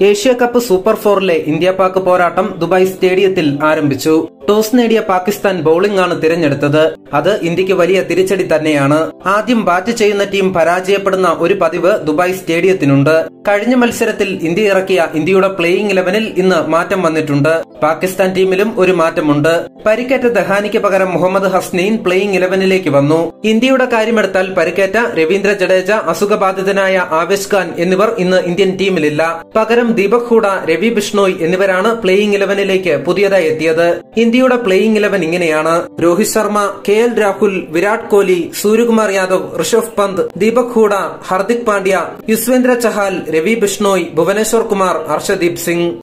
Asia cup super ഫോറിലെ India Pak പോരാട്ടം Dubai സ്റ്റേഡിയത്തിൽ ആരംഭിച്ചു ടോസ് നേടിയ പാകിസ്ഥാൻ ബൌളിംഗ് ആണ് തിരഞ്ഞെടുത്തത് അത് ഇന്ത്യക്ക് വലിയ തിരിച്ചടി തന്നെയാണ് ആദ്യം ബാറ്റ് ചെയ്യുന്ന ടീം പരാജയപ്പെടുന്ന ഒരു പതിവ് ദുബായ് സ്റ്റേഡിയത്തിനുണ്ട് കഴിഞ്ഞ മത്സരത്തിൽ ഇന്ത്യ ഇറക്കിയ ഇന്ത്യയുടെ പ്ലേയിംഗ് ഇലവനിൽ ഇന്ന് മാറ്റം വന്നിട്ടുണ്ട് പാകിസ്ഥാൻ ടീമിലും ഒരു മാറ്റമുണ്ട് പരിക്കേറ്റ ദഹാനിക്ക് പകരം മുഹമ്മദ് ഹസ്നൈൻ പ്ലേയിംഗ് ഇലവനിലേക്ക് വന്നു ഇന്ത്യയുടെ കാര്യമെടുത്താൽ പരിക്കേറ്റ രവീന്ദ്ര ജഡേജ അസുഖബാധിതനായ ആവേശ് ഖാൻ എന്നിവർ ഇന്ന് ഇന്ത്യൻ ടീമിലില്ല പകരം ദീപക് ഹൂഡ രവി ബിഷ്ണോയ് എന്നിവരാണ് പ്ലേയിംഗ് ഇലവനിലേക്ക് പുതിയതായി എത്തിയത് ഇന്ത്യയുടെ പ്ലേയിംഗ് ഇലവൻ ഇങ്ങനെയാണ് രോഹിത് ശർമ്മ കെ എൽ രാഹുൽ വിരാട് കോഹ്ലി സൂര്യകുമാർ യാദവ് ഋഷഭ് പന്ത് ദീപക് ഹൂഡ ഹർദിക് പാണ്ഡ്യ യുസ്വേന്ദ്ര ചഹാൽ രവി ബിഷ്ണോയ് ഭുവനേശ്വർ കുമാർ ഹർഷദീപ് സിംഗ്